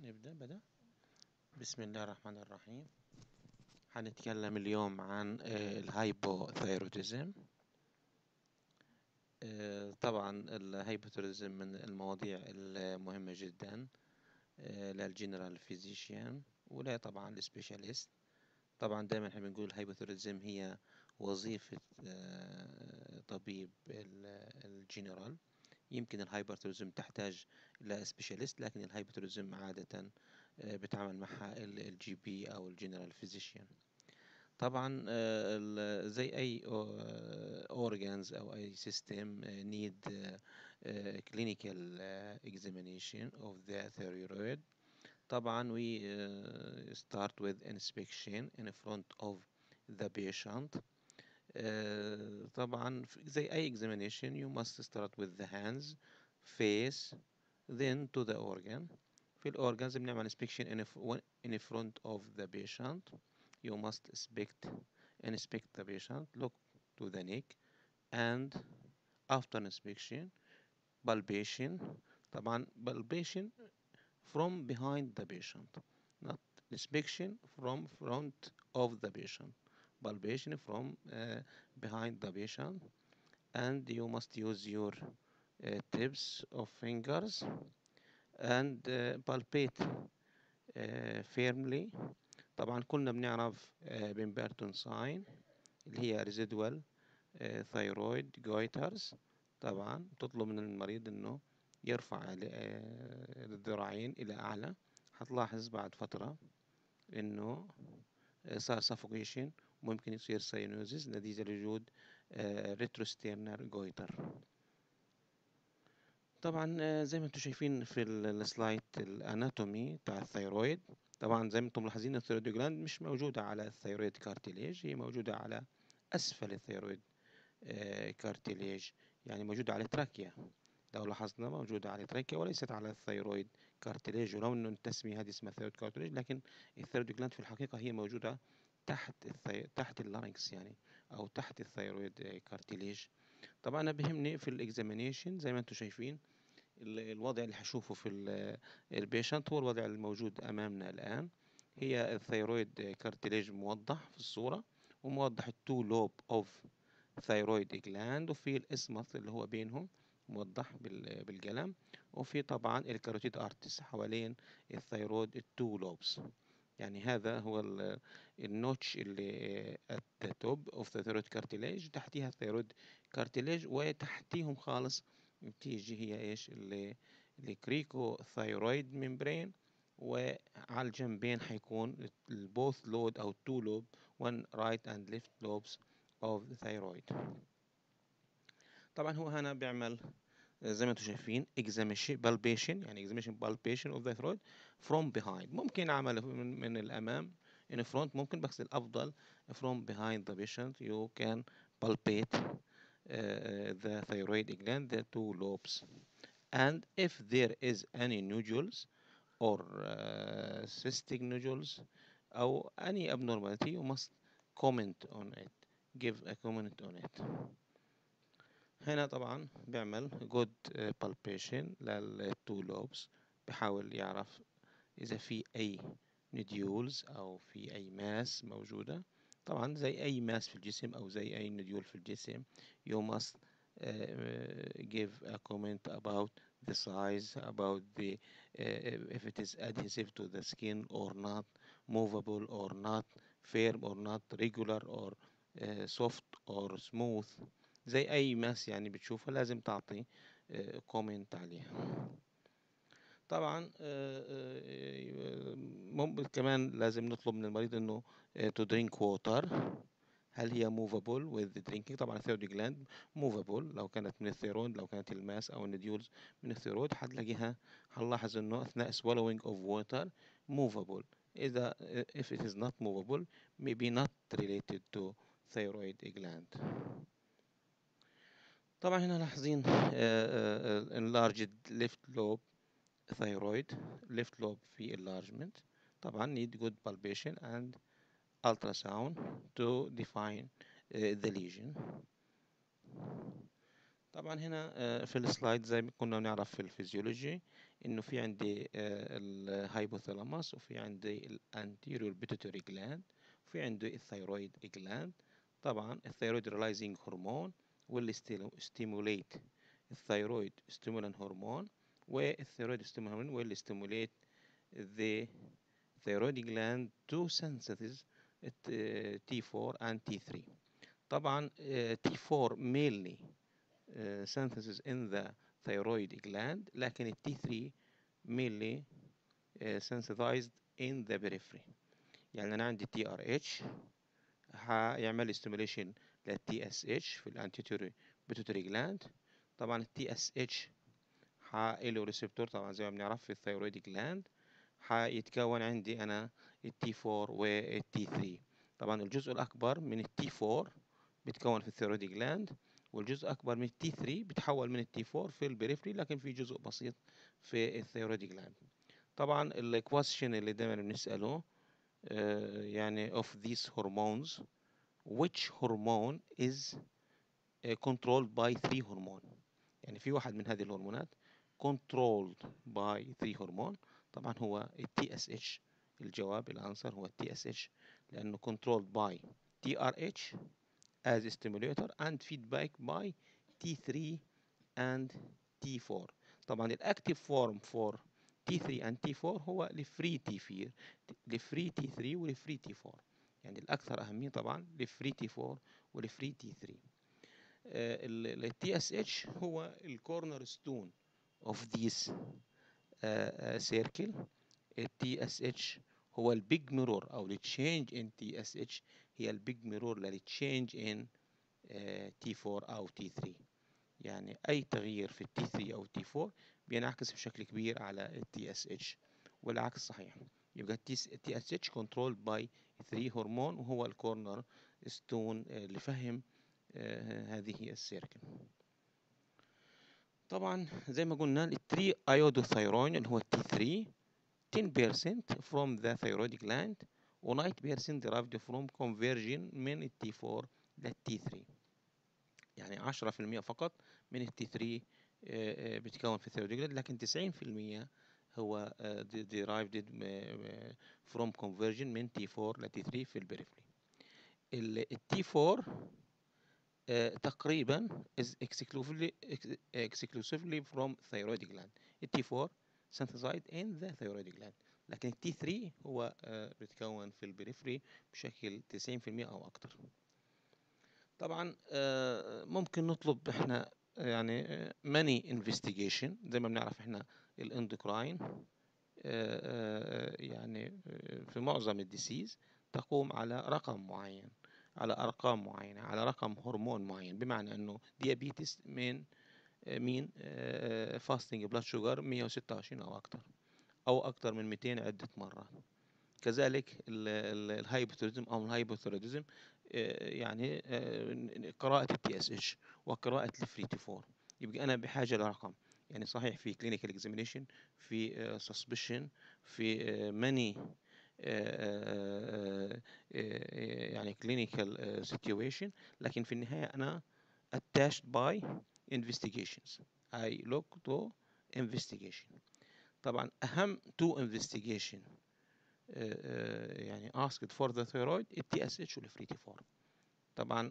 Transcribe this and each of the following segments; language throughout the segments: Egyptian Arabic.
نبدأ بدأ بسم الله الرحمن الرحيم هنتكلم اليوم عن الهايبوثايروديزم طبعا الهايبوثايروديزم من المواضيع المهمة جدا للجنرال فيزيشيان ولا طبعا السبيشاليست طبعا دائما احنا بنقول الهايبوثايروديزم هي وظيفة طبيب الجنرال يمكن الهايبرتوريزم تحتاج إلى سبيشاليست لكن الهايبرتوريزم عادة بتعامل معها الجي بي أو الجنرال فيزيشيان طبعا زي أي organs أو أي system need clinical examination of the thyroid طبعا we start with inspection in front of the patient طبعا زي أي examination you must start with the hands face then to the organ في الأورجانز بنعمل inspection in, in front of the patient you must inspect inspect the patient look to the neck and after inspection palpation طبعا palpation from behind the patient not inspection from front of the patient palpation from uh, behind the patient and you must use your uh, tips of fingers and uh, palpate firmly طبعا كلنا بنعرف بمبرتون ساين اللي هي residual thyroid goiters طبعا تطلب من المريض انه يرفع الذراعين الى اعلى هتلاحظ بعد فترة انه صار suffocation ممكن يصير ساينوزيس نتيجة لوجود ريتروستيرنر جويتر طبعا زي ما انتم شايفين في السلايد الاناتومي بتاع الثيرويد طبعا زي ما انتم ملاحظين الثيرويد جلاند مش موجودة على الثيرويد كارتيليج هي موجودة على اسفل الثيرويد كارتيليج يعني موجودة على تراكيا لو لاحظنا موجودة على تراكيا وليست على الثيرويد كارتيليج ولو انه التسمية هذه اسمها ثيرويد كارتيليج لكن الثيرويد جلاند في الحقيقة هي موجودة تحت الثي... تحت اللارنكس يعني او تحت الثيرويد كارتيليج طبعا انا بهمني في الاكزامينيشن زي ما انتم شايفين الوضع اللي هشوفه في البيشنت هو الوضع الموجود امامنا الان هي الثيرويد كارتيليج موضح في الصورة وموضح التو لوب اوف ثيرويد جلاند وفي الاسمث اللي هو بينهم موضح بالقلم وفي طبعا الكاروتيد ارتس حوالين الثيرويد التو لوبس يعني هذا هو النوتش اللي at the top of the thyroid cartilage تحتيها الثيرويد كارتيليج وتحتيهم خالص بتيجي هي ايش اللي الكريكو ثايرويد ممبرين وعلى الجنبين حيكون البوث لود او تو لوب one right and left lobes of the thyroid طبعا هو هنا بيعمل زي ما انتم شايفين examination palpation يعني examination palpation of the thyroid from behind ممكن عمله من, من الامام in front ممكن بس الافضل from behind the patient you can palpate uh, the thyroid gland the two lobes and if there is any nodules or uh, cystic nodules or any abnormality you must comment on it give a comment on it هنا طبعا بيعمل good palpation للتو lobes بحاول يعرف إذا في أي nodules أو في أي ماس موجودة طبعا زي أي ماس في الجسم أو زي أي نديول في الجسم you must uh, give a comment about the size about the uh, if it is adhesive to the skin or not movable or not firm or not regular or uh, soft or smooth زي أي ماس يعني بتشوفها لازم تعطي كومنت عليها طبعا ممكن كمان لازم نطلب من المريض انه to drink water هل هي موفابل with drinking طبعا الثيرويد جلاند موفابل لو كانت من الثيرويد لو كانت الماس او النديولز من الثيرويد هتلاقيها هنلاحظ انه اثناء swallowing of water موفابل اذا if it is not movable maybe not related to thyroid gland طبعا هنا لاحظين enlarged left lobe thyroid left lobe في enlargement طبعا need good palpation and ultrasound to define uh, the lesion طبعا هنا في السلايد زي ما كنا بنعرف في الفيزيولوجي انه في عندي الهايبوثالاموس وفي عندي الانتيريور بيتوتري جلاند وفي عندي الثيرويد جلاند طبعا الثيرويد ريلايزنج هرمون واللي ستيموليت الثيرويد ستيمولان هرمون والثيرويد ستيمولان هرمون واللي ستيموليت the thyroid gland to synthesis T4 and T3 طبعا T4 mainly synthesis in the thyroid gland لكن ال T3 mainly sensitized in the periphery يعني أنا عندي TRH هيعمل stimulation لل TSH في الانتيتوري بيتوتري جلاند طبعا ال TSH له ريسبتور طبعا زي ما بنعرف في الثيرويد جلاند هيتكون عندي أنا ال T4 وال T3 طبعا الجزء الأكبر من ال T4 بيتكون في الثيرويد جلاند والجزء أكبر من ال T3 بيتحول من ال T4 في البريفري لكن في جزء بسيط في الثيرويد جلاند طبعا الكويستشن اللي دايما بنسأله uh, يعني of these hormones which hormone is uh, controlled by three hormone يعني في واحد من هذه الهرمونات controlled by three hormone طبعا هو ال TSH الجواب الانسر هو ال TSH لأنه controlled by TRH as a stimulator and feedback by T3 and T4 طبعا الاكتيف فورم for T3 and T4 هو الفري T4 الفري T3 والفري T4 يعني الأكثر أهمية طبعا الفري T4 والفري T3 ال TSH هو الكورنر ستون of this circle ال TSH هو البيج ميرور أو التشينج in TSH هي البيج ميرور للتشينج in T4 أو T3 يعني أي تغيير في التي 3 أو التي 4 بينعكس بشكل كبير على التي اس اتش والعكس صحيح يبقى التي اس اتش كنترولد باي 3 هرمون وهو الكورنر ستون لفهم هذه السيركل طبعا زي ما قلنا التري ايودوثايرون اللي هو التي 3 10% from the thyroid gland و 90% derived from conversion من التي 4 للتي 3 يعني 10% فقط من التي 3 بتكون في الثيرويد جلاند لكن 90% هو derived from conversion من T4 ل T3 في البريفري ال T4 تقريبا is exclusively exclusively from thyroid gland ال T4 synthesized in the thyroid gland لكن ال T3 هو بيتكون في البريفري بشكل 90% أو أكتر طبعا ممكن نطلب احنا يعني ماني انفستيجيشن زي ما بنعرف احنا الاندوكراين يعني في معظم الديسيز تقوم على رقم معين على ارقام معينه على رقم هرمون معين بمعنى انه ديابيتس من مين فاستنج بلاد شوجر 126 او اكتر او اكتر من 200 عده مرات كذلك الهايبوثيروديزم او الهايبوثيروديزم يعني قراءة التي اس اتش وقراءة الفري 4 يبقى أنا بحاجة لرقم يعني صحيح في كلينيكال اكزامينيشن في سسبشن في ماني يعني كلينيكال سيتويشن لكن في النهاية أنا attached by investigations I look to investigation طبعا أهم two investigation يعني asked for the thyroid ال TSH والفري تي 4 طبعا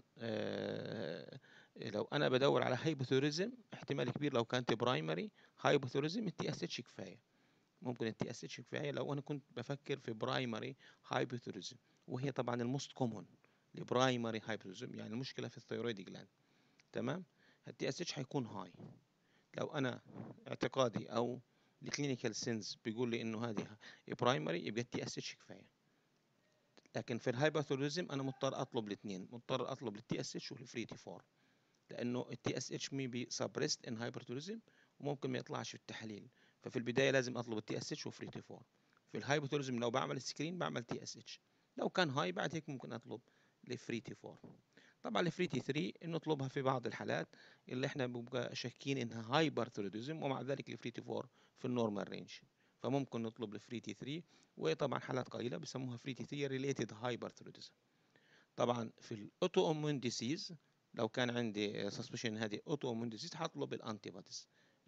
لو انا بدور على هايبوثوريزم احتمال كبير لو كانت برايمري هايبوثوريزم التي اس اتش كفايه ممكن التي اس اتش كفايه لو انا كنت بفكر في برايمري هايبوثوريزم وهي طبعا الموست كومون لبرايمري هايبوثوريزم يعني المشكله في الثيرويد جلاند تمام التي اس اتش هيكون هاي لو انا اعتقادي او الكلينيكال سينس بيقول لي انه هذه برايمري يبقى التي اس اتش كفايه لكن في الهايبوثوريزم انا مضطر اطلب الاثنين مضطر اطلب التي اس اتش والفري تي 4 لانه التي اس اتش مي بي سبريست ان هايبوثوريزم وممكن ما يطلعش في التحاليل ففي البدايه لازم اطلب التي اس اتش وفري تي 4 في الهايبوثوريزم لو بعمل سكرين بعمل تي اس اتش لو كان هاي بعد هيك ممكن اطلب الفري تي 4 طبعا الفري تي 3 نطلبها في بعض الحالات اللي احنا بنبقى شاكين انها هايبرثوريدزم ومع ذلك الفري تي 4 في النورمال رينج فممكن نطلب الفري تي 3 وطبعا حالات قليله بيسموها فري تي 3 ريليتد هايبرثوريدزم طبعا في الاوتو امون ديسيز لو كان عندي سسبشن هذه اوتو امون ديسيز هطلب الانتي بوديز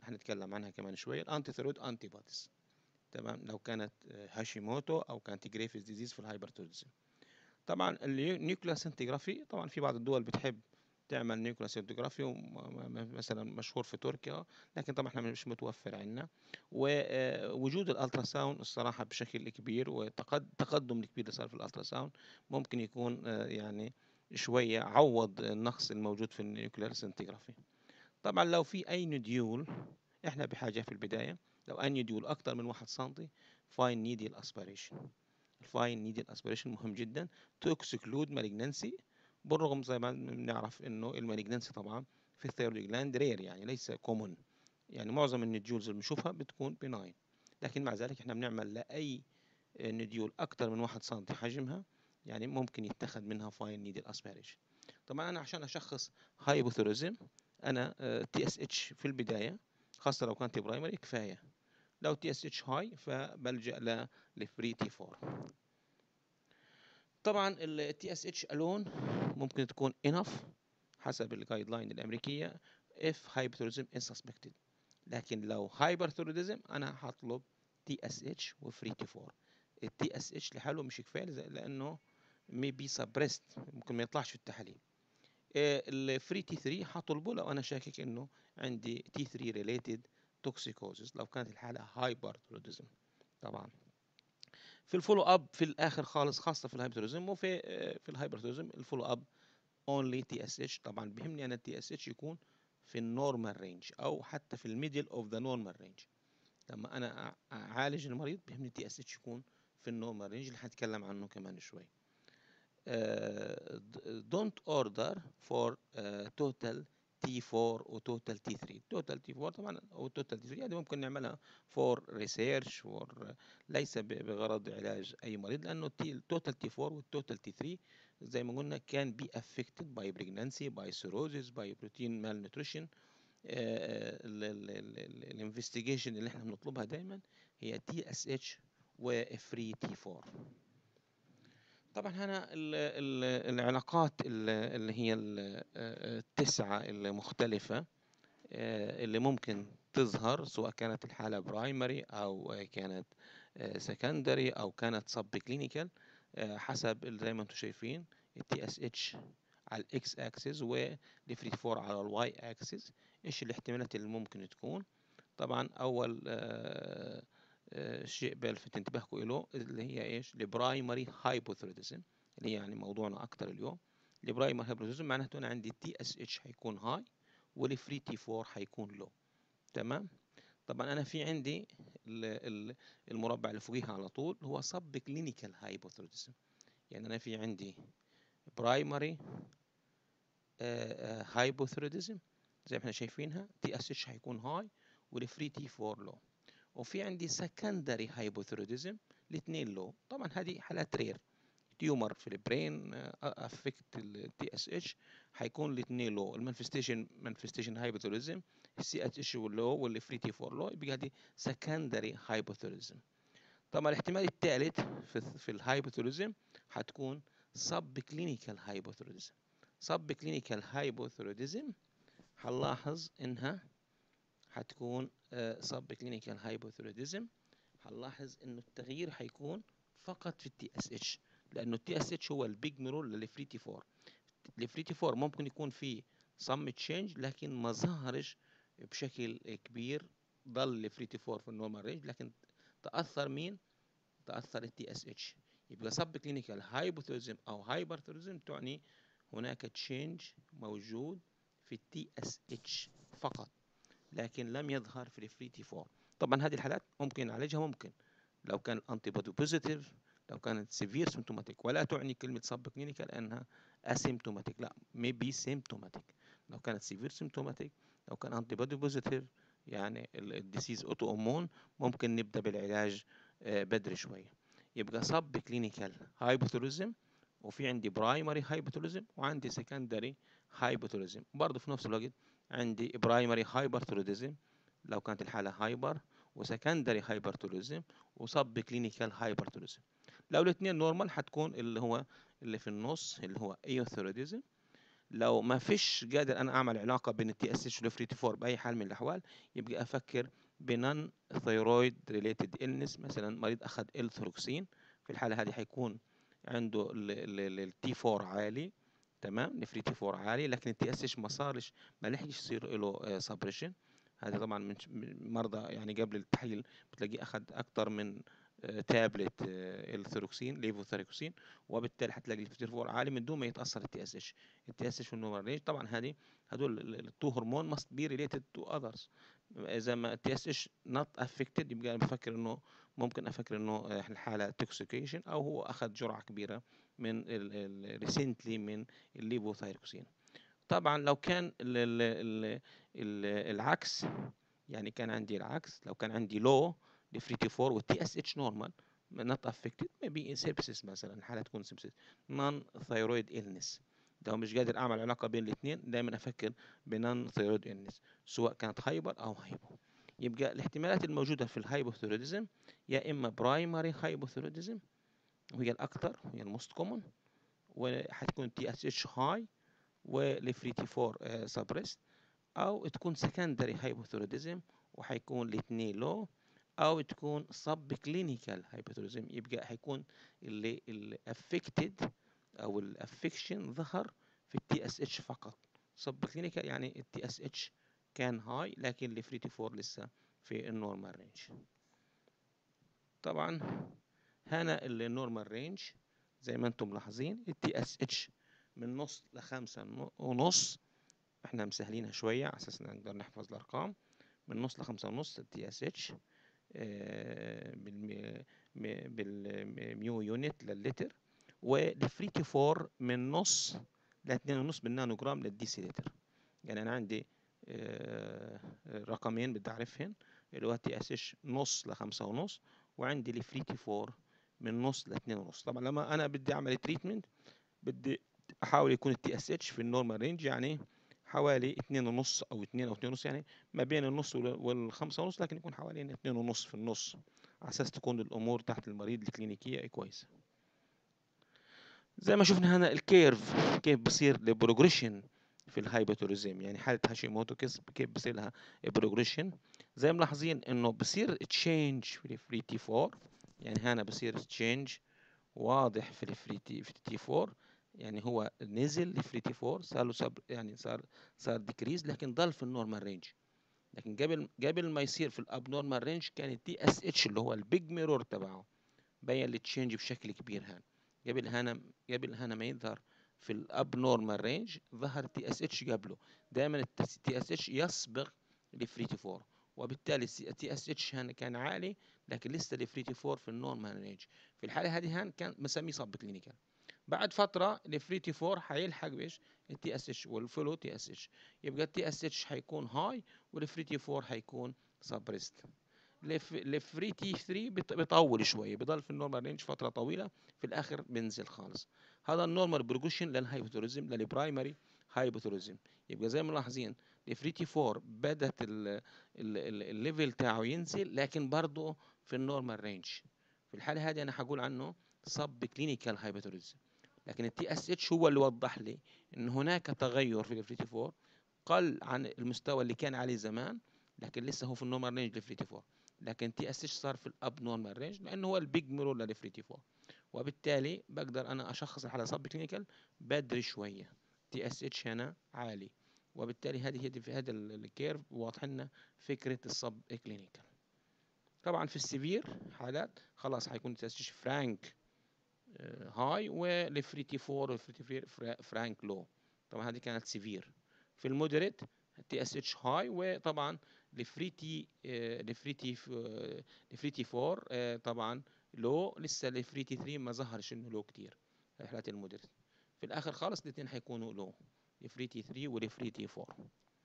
هنتكلم عنها كمان شويه الانتي ثيرويد انتي بوديز تمام لو كانت هاشيموتو او كانت جريفيز ديزيز في الهايبرتوريزم طبعا النيوكليس سنتيجرافي طبعا في بعض الدول بتحب تعمل نيوكليس سنتيجرافي مثلا مشهور في تركيا لكن طبعا احنا مش متوفر عندنا ووجود الالتراساوند الصراحه بشكل كبير وتقدم كبير اللي صار في الالتراساوند ممكن يكون يعني شويه عوض النقص الموجود في النيوكلير سنتيجرافي طبعا لو في اي نديول احنا بحاجه في البدايه لو اي نديول اكتر من واحد سنتي فاين نيدل اسبيريشن الفاين نيدل اسبيريشن مهم جدا تو اكسكلود مالجنسي بالرغم زي ما بنعرف انه المالجنسي طبعا في الثيرويد جلاند رير يعني ليس كومون يعني معظم النديولز اللي بنشوفها بتكون بناين لكن مع ذلك احنا بنعمل لاي نديول اكتر من واحد سنتي حجمها يعني ممكن يتخذ منها فاين نيدل اسبيريشن طبعا انا عشان اشخص هايبوثيروزم انا تي اس اتش في البدايه خاصه لو كانت برايمري كفايه لو تي اس اتش هاي فبلجا لفري تي 4 طبعا التي اس اتش الون ممكن تكون انف حسب الجايد لاين الامريكيه if hyperthyroidism is suspected لكن لو هايبرثيروديزم انا هطلب تي اس اتش وفري تي 4 التي اس اتش لحاله مش كفايه لانه مي بي سبريست ممكن ما يطلعش في التحاليل الفري تي 3 هطلبه لو انا شاكك انه عندي تي 3 ريليتد توكسيكوزيس لو كانت الحاله هايبرثيروديزم طبعا في الفولو اب في الاخر خالص خاصه في الهايبرثيروديزم وفي في الهايبرثيروديزم الفولو اب اونلي تي اس اتش طبعا بيهمني انا التي اس اتش يكون في النورمال رينج او حتى في الميدل اوف ذا نورمال رينج لما انا اعالج المريض بيهمني التي اس اتش يكون في النورمال رينج اللي هنتكلم عنه كمان شوي دونت اوردر فور توتال تي 4 وتوتال تي 3 توتال تي 4 طبعا او توتال تي 3 هذه ممكن نعملها فور ريسيرش فور ليس بغرض علاج اي مريض لانه التوتال تي 4 والتوتال تي 3 زي ما قلنا كان بي افكتد باي بريجنانسي باي سيروزيس باي بروتين مال نيوتريشن الانفستيجيشن اللي احنا بنطلبها دايما هي تي اس اتش وفري تي 4 طبعا هنا العلاقات اللي هي التسعة المختلفة اللي ممكن تظهر سواء كانت الحالة برايمري أو كانت سكندري أو كانت سب كلينيكال حسب زي ما انتم شايفين التي اس اتش على الاكس اكسس والفري 4 على الواي اكسس ايش الاحتمالات اللي ممكن تكون طبعا اول آه شيء بلفت انتباهكم له اللي هي ايش البرايمري هايبوثيروديزم اللي هي يعني موضوعنا اكتر اليوم البرايمري هايبوثيروديزم معناته انا عندي تي اس اتش هيكون هاي والفري تي 4 هيكون لو تمام طبعا انا في عندي المربع اللي فوقيها على طول هو سب كلينيكال هايبوثيروديزم يعني انا في عندي برايمري هايبوثيروديزم زي ما احنا شايفينها تي اس اتش هيكون هاي والفري تي 4 لو وفي عندي secondary hypothyroidism الاثنين لو طبعا هذه حالات رير تيومر في البرين افكت التي اس اتش هيكون الاثنين لو المانفستيشن مانفستيشن هايبوثيروديزم السي اتش اتش واللو والفري تي 4 لو يبقى هذه secondary hypothyroidism طبعا الاحتمال الثالث في في الهايبوثيروديزم هتكون سب كلينيكال هايبوثيروديزم سب كلينيكال هايبوثيروديزم هنلاحظ انها هتكون سب كلينيكال هايبوثيروديزم هنلاحظ انه التغيير هيكون فقط في التي اس اتش لانه التي اس اتش هو البيج ميرور للفريتي 4 الفريتي 4 ممكن يكون فيه سم تشينج لكن ما ظهرش بشكل كبير ضل الفريتي 4 في النورمال رينج لكن تاثر مين تاثر التي اس اتش يبقى سب كلينيكال هايبوثيروديزم او هايبرثيروديزم تعني هناك تشينج موجود في التي اس اتش فقط لكن لم يظهر في الفري تي 4 طبعا هذه الحالات ممكن نعالجها ممكن لو كان الانتي بودي بوزيتيف لو كانت سيفير سيمتوماتيك ولا تعني كلمه سب كلينيكال انها اسيمتوماتيك لا ميبي سيمتوماتيك لو كانت سيفير سيمتوماتيك لو كان انتي بودي بوزيتيف يعني الديسيز اوتو امون ممكن نبدا بالعلاج بدري شويه يبقى سب كلينيكال هايبوثيريزم وفي عندي برايمري هايبوثيريزم وعندي سكندري هايبوثيريزم برضه في نفس الوقت عندي برايمري هايبرثيروديزم لو كانت الحالة هايبر وسكندري هايبرثيروديزم وسب كلينيكال هايبرثيروديزم لو الاثنين نورمال هتكون اللي هو اللي في النص اللي هو ايوثيروديزم لو ما فيش قادر انا اعمل علاقه بين التي اس اتش والفري تي 4 باي حال من الاحوال يبقى افكر بنون ثيرويد ريليتد إلنس مثلا مريض اخذ الثروكسين في الحاله هذه حيكون عنده التي 4 عالي تمام نفري تي 4 عالي لكن التي اس اتش ما صارش ما لحقش يصير له سبريشن هذا طبعا من مرضى يعني قبل التحليل بتلاقيه اخذ اكثر من تابلت الثيروكسين ليفوثيروكسين وبالتالي حتلاقي الفيتيرفور عالي من دون ما يتاثر التي اس اتش التي اس اتش والنورمال رينج طبعا هذه هدول التو هرمون ماست بي ريليتد تو اذرز اذا ما التي اس اتش نوت افكتد يبقى انا بفكر انه ممكن افكر انه الحاله توكسيكيشن او هو اخذ جرعه كبيره من ريسنتلي من الليفوثيروكسين طبعا لو كان ال ال ال ال العكس يعني كان عندي العكس لو كان عندي لو لفريتي 4 والتي اس اتش نورمال not affected maybe sepsis مثلا حالة تكون sepsis non thyroid illness لو مش قادر اعمل علاقة بين الاثنين دايما افكر بنون ثيرويد illness سواء كانت هايبر او هايبو يبقى الاحتمالات الموجودة في الهايبوثيروديزم يا اما برايمري هايبوثيروديزم وهي الاكثر وهي الموست كومن وحتكون تي اس اتش هاي والفريتي 4 سبريست او تكون سكندري هايبوثيروديزم وحيكون الاثنين لو او تكون سب كلينيكال هايبوثيروديزم يبقى حيكون اللي الافكتد او الافكشن ظهر في التي اس اتش فقط سب كلينيكال يعني التي اس اتش كان هاي لكن الفريتي 4 لسه في النورمال رينج طبعا هنا النورمال رينج زي ما انتم ملاحظين التي اس اتش من نص لخمسة ونص احنا مسهلينها شوية على اساس نقدر نحفظ الارقام من نص لخمسة ونص التي اس اتش بالميو يونت للتر والفريتي 4 من نص لاثنين ونص بالنانو جرام للديسيلتر يعني انا عندي رقمين بدي اعرفهن اللي هو تي اس اتش نص لخمسة ونص وعندي الفريتي 4 من نص لاثنين ونص طبعا لما انا بدي اعمل تريتمنت بدي احاول يكون التي اس اتش في النورمال رينج يعني حوالي اتنين ونص او اتنين او اتنين ونص يعني ما بين النص والخمسة ونص لكن يكون حوالي اتنين ونص في النص على اساس تكون الامور تحت المريض الكلينيكية كويسة زي ما شفنا هنا الكيرف كيف بصير البروجريشن في الهايبوتوريزم يعني حالة هاشيموتو كيف بصير لها بروجريشن زي ما ملاحظين انه بصير تشينج في الفري تي 4 يعني هنا بصير تشينج واضح في الفري تي في تي 4 يعني هو نزل لفري تي 4 صار له سب يعني صار صار ديكريز لكن ضل في النورمال رينج لكن قبل قبل ما يصير في الاب نورمال رينج كان التي اس اتش اللي هو البيج ميرور تبعه بين التشينج بشكل كبير هان قبل هنا قبل هنا ما يظهر في الاب نورمال رينج ظهر التي اس اتش قبله دائما التي اس اتش يسبق الفري تي 4 وبالتالي التي اس اتش هنا كان عالي لكن لسه الفري تي 4 في النورمال رينج في الحاله هذه هان كان مسميه صب كلينيكال بعد فترة الفري تي 4 حيلحق بايش؟ التي اس اتش والفلو تي اس اتش يبقى التي اس اتش حيكون هاي والفري تي 4 حيكون سبريست الفري تي 3 بيطول شوية بضل في النورمال رينج فترة طويلة في الآخر بينزل خالص هذا النورمال بروجوشن للهايبوثوريزم للبرايمري هايبوثوريزم يبقى زي ما ملاحظين الفري تي 4 بدت الليفل تاعه ينزل لكن برضه في النورمال رينج في الحالة هذه أنا حقول عنه سب كلينيكال هايبوثوريزم لكن التي اس اتش هو اللي وضح لي ان هناك تغير في الفريتي 4 قل عن المستوى اللي كان عليه زمان لكن لسه هو في النورمال رينج للفريتي 4 لكن تي اس اتش صار في الاب نورمال رينج لانه هو البيج ميرور للفريتي 4 وبالتالي بقدر انا اشخص الحاله سب كلينيكال بدري شويه تي اس اتش هنا عالي وبالتالي هذه هي في هذا الكيرف واضح لنا فكره السب كلينيكال طبعا في السيفير حالات خلاص حيكون تي اس اتش فرانك هاي والفريتي 4 والفريتي فرانك لو طبعا هذه كانت سيفير في المودريت تي اس اتش هاي وطبعا الفريتي الفريتي الفريتي 4 طبعا لو لسه الفريتي 3 ما ظهرش انه لو كتير في حالات المودريت في الاخر خالص الاثنين حيكونوا لو الفريتي 3 والفريتي 4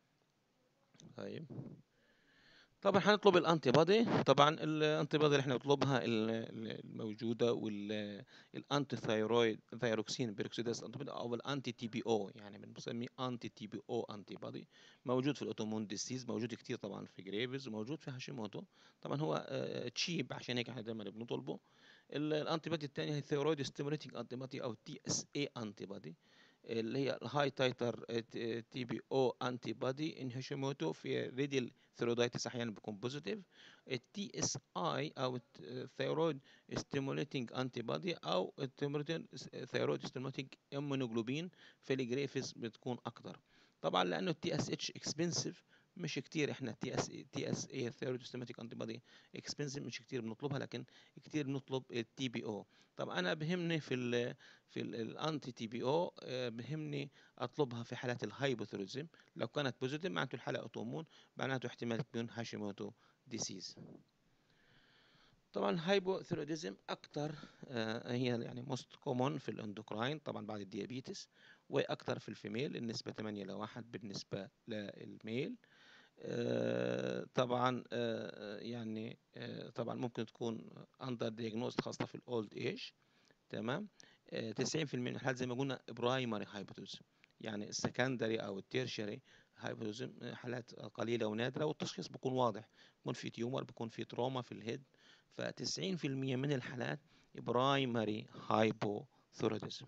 طيب طبعا هنطلب الانتي بادي طبعا الانتي بادي اللي احنا نطلبها الموجوده والانتي ثايرويد ثايروكسين بيروكسيداز او الانتي تي بي او يعني بنسميه انتي تي بي او انتي بادي موجود في الاوتومون ديسيز موجود كتير طبعا في جريفز وموجود في هاشيموتو طبعا هو تشيب عشان هيك احنا دايما بنطلبه الانتي بادي الثاني هي ثيرويد ستيموليتنج انتي بادي او تي اس اي انتي بادي اللي هي الهاي تايتر تي بي او انتي بودي ان هاشيموتو في ريديال ثيرودايتس احيانا بيكون بوزيتيف التي اس اي او الثيرويد ستيموليتنج انتي بودي او الثيرويد ستيموليتنج امونوجلوبين في الجريفز بتكون اكتر طبعا لانه التي اس اتش اكسبنسيف مش كتير احنا تي اس تي اس اي ثيرويد ستيماتيك انتي بودي اكسبنسيف مش كتير بنطلبها لكن كتير بنطلب التي بي او طب انا بهمني في ال في الانتي تي بي او بهمني اطلبها في حالات الهايبوثيروزم لو كانت بوزيتيف معناته الحاله اوتومون معناته احتمال تكون هاشيموتو ديسيز طبعا الهايبوثيروديزم اكتر آه هي يعني موست كومون في الاندوكراين طبعا بعد الديابيتس واكتر في الفيميل النسبه 8 ل 1 بالنسبه للميل آه طبعا آه يعني آه طبعا ممكن تكون اندر دياجنوز خاصه في الاولد ايج تمام 90% من الحالات زي ما قلنا برايمري هايبوتوزم يعني السكندري او التيرشري هايبوتوزم حالات قليله ونادره والتشخيص بيكون واضح بيكون في تيومر بيكون في تروما في الهيد ف 90% من الحالات برايمري هايبوثيروديزم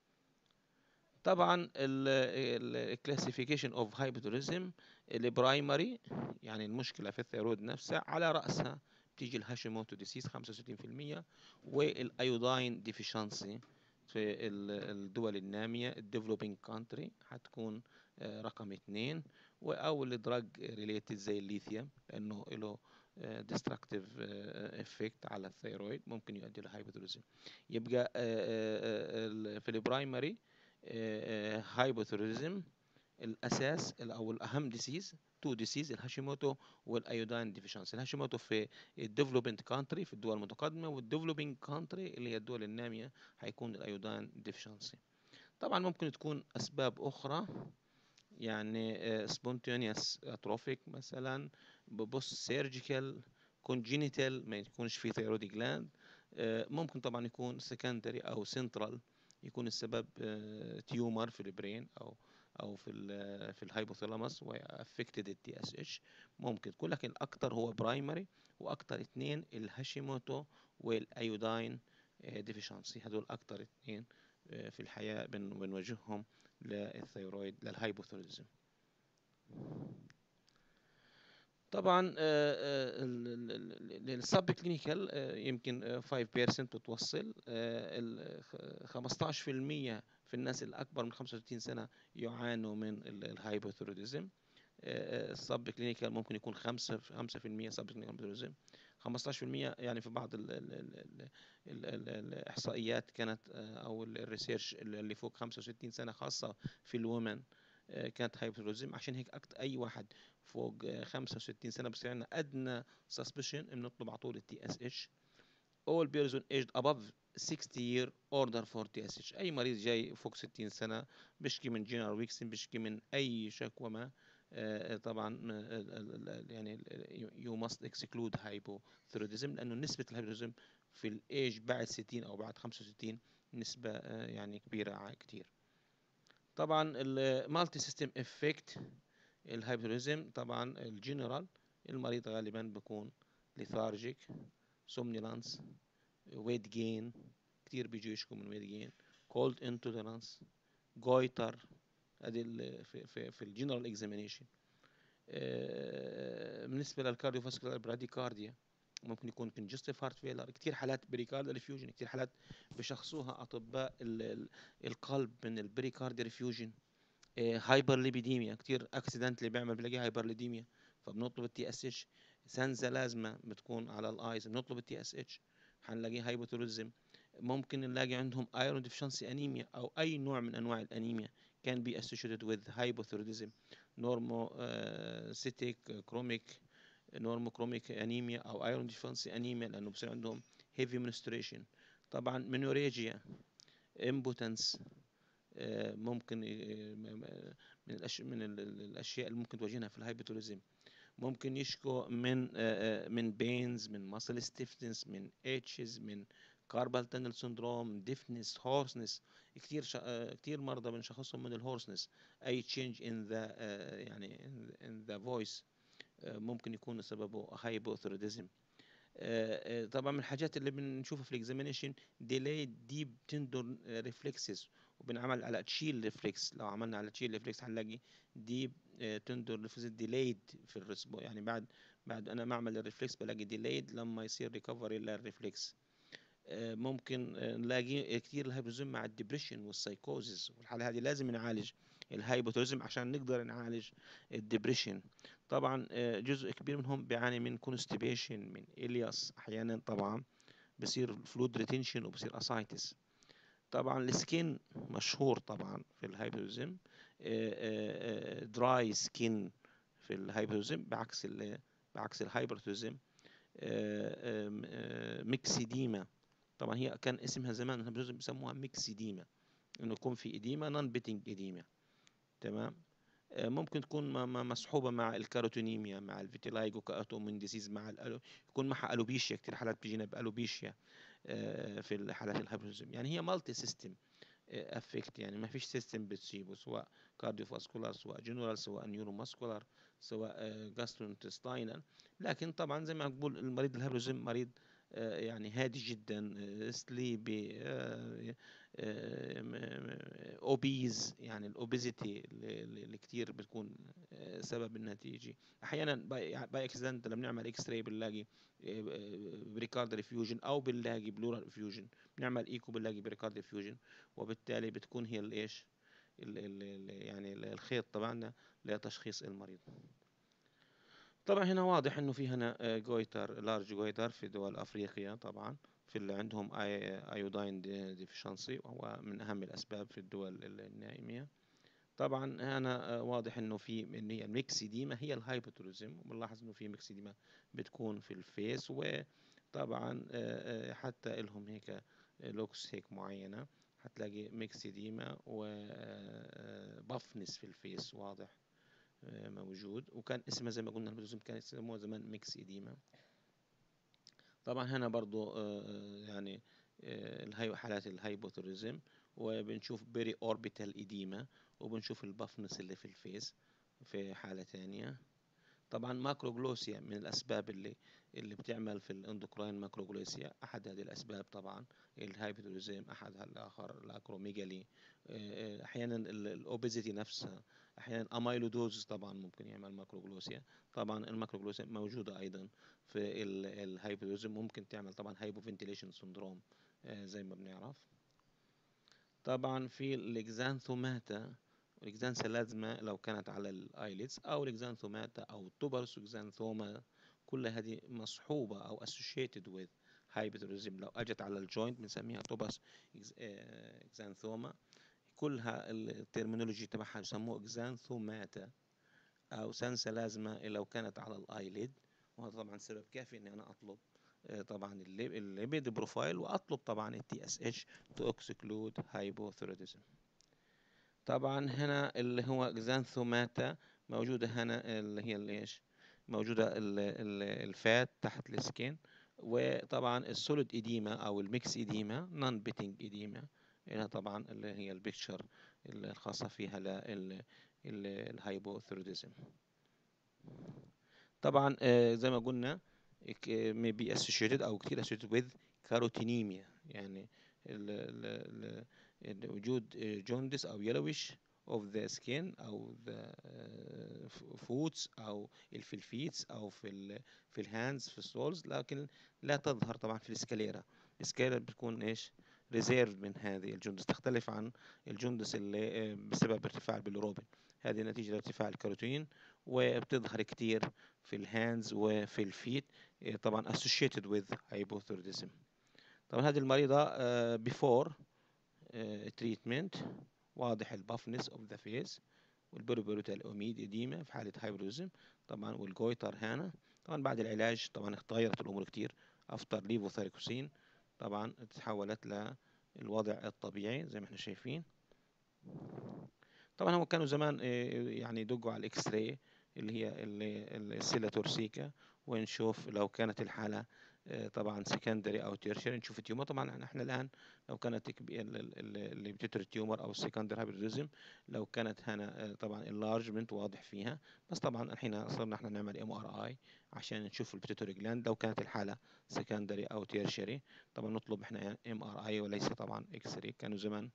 طبعا الكلاسيفيكيشن اوف هايبوثيروديزم البرايمري يعني المشكله في الثيرويد نفسها على راسها بتيجي الهاشيموتو ديسيز 65% والايوداين ديفيشنسي في الدول النامية الديفلوبينج كونتري هتكون رقم اثنين او الدراج ريليتد زي الليثيوم لانه له ديستركتيف افكت على الثيرويد ممكن يؤدي لهايبوثيروزم يبقى في البرايمري هايبوثيروزم الاساس او الاهم ديسيز تو ديسيز الهاشيموتو والايودين ديفيشنسي الهاشيموتو في الديفلوبينت كانتري في الدول المتقدمه والديفلوبينج كانتري اللي هي الدول الناميه هيكون الايودين ديفيشنسي طبعا ممكن تكون اسباب اخرى يعني سبونتينيوس اتروفيك مثلا ببص سيرجيكال كونجينيتال ما يكونش في ثيرويد جلاند ممكن طبعا يكون سكندري او سنترال يكون السبب تيومر في البرين او او في ال في الهايبوثالاموس وافكتد التي اس اتش ممكن تكون لكن الاكثر هو برايمري واكثر اثنين الهاشيموتو والايودين ديفيشنسي هدول اكثر اثنين في الحياه بنواجههم للثيرويد للهايبوثيروديزم طبعا السب كلينيكال يمكن 5% بتوصل 15% في الناس الأكبر من 65 سنة يعانوا من الهايبوثيروديزم السب كلينيكال ممكن يكون 5% 5% سب كلينيكال 15% يعني في بعض ال ال ال ال ال الإحصائيات كانت أو الريسيرش اللي فوق 65 سنة خاصة في الومن كانت هايبوثيروديزم عشان هيك أكتر أي واحد فوق 65 سنة بصير عندنا أدنى سسبشن بنطلب على طول التي اس اتش all person aged above 60 year order for TSH أي مريض جاي فوق 60 سنة بيشكي من جينر ويكسن بيشكي من أي شكوى ما طبعا يعني you must exclude hypothyroidism لأنه نسبة الهايبوثيروديزم في الإيج بعد 60 أو بعد 65 نسبة يعني كبيرة كتير طبعا المالتي سيستم افكت الهايبوثيروديزم طبعا الجنرال المريض غالبا بيكون ليثارجيك سومنيلانس ويت جين كتير بيجوا يشكوا من ويت جين كولد انتوليرانس جويتر ادي في في, في الجنرال اكزامينيشن بالنسبه للكارديوفاسكولار براديكارديا ممكن يكون كونجستيف هارت فيلر كتير حالات بريكارديال ريفيوجن كتير حالات بشخصوها اطباء القلب من البريكارديال ريفيوجن هايبر ليبيديميا كتير اكسيدنت اللي بيعمل بلاقي هايبر ليبيديميا فبنطلب التي اس اتش سانزا لازمه بتكون على الايز بنطلب التي اس اتش هنلاقي هايبوثيروزم ممكن نلاقي عندهم ايرون ديفشنسي انيميا او اي نوع من انواع الانيميا can be associated with hypothyroidism normocytic chromic normochromic انيميا او ايرون ديفشنسي انيميا لانه بصير عندهم heavy menstruation طبعا منوريجيا impotence ممكن من الاشياء من الاشياء اللي ممكن تواجهنا في الهايبوثيروزم ممكن يشكو من من بينز من ماسل ستيفنس من اتشز من كاربال تانل سندروم ديفنس هورسنس كتير شا... كتير مرضى بنشخصهم من الهورسنس اي تشينج ان ذا يعني ان ذا فويس ممكن يكون سببه هايبوثيروديزم طبعا من الحاجات اللي بنشوفها في الاكزامينيشن ديلي ديب تندون ريفلكسز وبنعمل على تشيل ريفلكس لو عملنا على تشيل ريفلكس هنلاقي ديب تندر ريفلكس ديلايد في الريسبو يعني بعد بعد انا ما اعمل الريفلكس بلاقي ديلايد لما يصير ريكفري للريفلكس ممكن نلاقي كتير الهايبوتيزم مع الدبريشن والسايكوزز والحالة هذه لازم نعالج الهايبوتيزم عشان نقدر نعالج الدبريشن طبعا جزء كبير منهم بيعاني من كونستيبيشن من الياس احيانا طبعا بصير فلود ريتنشن وبصير اسايتس طبعا السكين مشهور طبعا في الهايبوتيزم دراي سكين في الهايبوتيزم بعكس ال بعكس الهايبرتيزم ميكسيديما طبعا هي كان اسمها زمان الهايبوتيزم بيسموها ميكسيديما انه يكون في اديما نون بيتنج اديما تمام ممكن تكون مصحوبة مع الكاروتونيميا مع الفيتيلايجو كاوتومين ديزيز مع الألو يكون معها ألوبيشيا كتير حالات بيجينا بألوبيشيا في الحالات الهايبوتيزم يعني هي مالتي سيستم افكت يعني ما فيش سيستم بتصيبه سواء كارديو فاسكولار سواء جنرال سواء نيورو ماسكولار سواء جاسترونتستاينال لكن طبعا زي ما بقول المريض الهايبوتيزم مريض يعني هادي جدا سليبي اوبيز يعني الاوبيزيتي اللي كتير بتكون سبب انها تيجي احيانا باي اكسيدنت لما بنعمل اكس راي بنلاقي بريكارد ريفيوجن او بنلاقي بلورال ريفيوجن بنعمل ايكو بنلاقي بريكارد ريفيوجن وبالتالي بتكون هي الايش يعني الخيط تبعنا لتشخيص المريض طبعا هنا واضح انه في هنا جويتر لارج جويتر في دول افريقيا طبعا في اللي عندهم ايوداين ديفشنسي وهو من اهم الاسباب في الدول النائميه طبعا هنا واضح انه في ان هي الميكسيديما هي الهايبوتوريزم وبنلاحظ انه في ميكسيديما بتكون في الفيس وطبعا حتى لهم هيك لوكس هيك معينه هتلاقي ميكسيديما وبفنس في الفيس واضح موجود وكان اسمها زي ما قلنا الهيبوتيزم كان يسموها زمان ميكس إديما طبعا هنا برضو يعني حالات الهايبوثوريزم وبنشوف بيري اوربيتال إديما وبنشوف البفنس اللي في الفيس في حالة ثانية طبعا ماكروجلوسيا من الأسباب اللي اللي بتعمل في الاندوكراين ماكروجلوسيا أحد هذه الأسباب طبعا الهايبوثوريزم أحد الآخر الأكروميجالي أحيانا الأوبيزيتي نفسها احيانا اميلودوز طبعا ممكن يعمل ماكروجلوسيا طبعا الماكروجلوسيا موجوده ايضا في الهايبوتيزم ممكن تعمل طبعا هايبوفنتيليشن سندروم زي ما بنعرف طبعا في الاكزانثوماتا الاكزانثلازما لو كانت على الايلتس او الاكزانثوماتا او التوبرس اكزانثوما كل هذه مصحوبه او associated with هايبوتيزم لو اجت على الجوينت بنسميها توبرس اكزانثوما كلها الترمينولوجي تبعها يسموه اكزانثوماتا او سانسلازما لو كانت على الايليد وهذا طبعا سبب كافي اني انا اطلب طبعا الليبيد بروفايل واطلب طبعا التي اس اتش تو اكسكلود هايبوثيروديزم طبعا هنا اللي هو اكزانثوماتا موجوده هنا اللي هي الايش موجوده الفات تحت السكين وطبعا السوليد ايديما او الميكس ايديما نون بيتنج ايديما هنا طبعا اللي هي البيكتشر الخاصة فيها الهايبوثيروديزم طبعا زي ما قلنا may be associated أو كتير associated with carotenemia يعني ال ال وجود جوندس أو yellowish of the skin أو the foots أو في الفيتس أو في ال في الهاندز في السولز لكن لا تظهر طبعا في السكاليرا السكاليرا بتكون إيش ريزيرف من هذه الجندس تختلف عن الجندس اللي بسبب ارتفاع البيلوروبين هذه نتيجة لارتفاع الكاروتين وبتظهر كتير في الهاندز وفي الفيت طبعا associated with hypothyroidism طبعا هذه المريضة before treatment واضح البافنس of the face والبروبروتال اوميد اديما في حالة هايبروزم طبعا والجويتر هنا طبعا بعد العلاج طبعا تغيرت الامور كتير افتر ليفوثايروكسين طبعا تحولت للوضع الطبيعي زي ما احنا شايفين طبعا هم كانوا زمان يعني يدقوا على الاكس راي اللي هي السيلا تورسيكا ونشوف لو كانت الحالة طبعا سكندري او تيرشري نشوف التيومر طبعا احنا الان لو كانت اللي بتتر التيومر او السكندري هايبريزم لو كانت هنا طبعا اللارجمنت واضح فيها بس طبعا الحين صرنا احنا نعمل ام ار اي عشان نشوف البيتيتوري جلاند لو كانت الحاله سكندري او تيرشري طبعا نطلب احنا ام ار اي وليس طبعا اكس راي كانوا زمان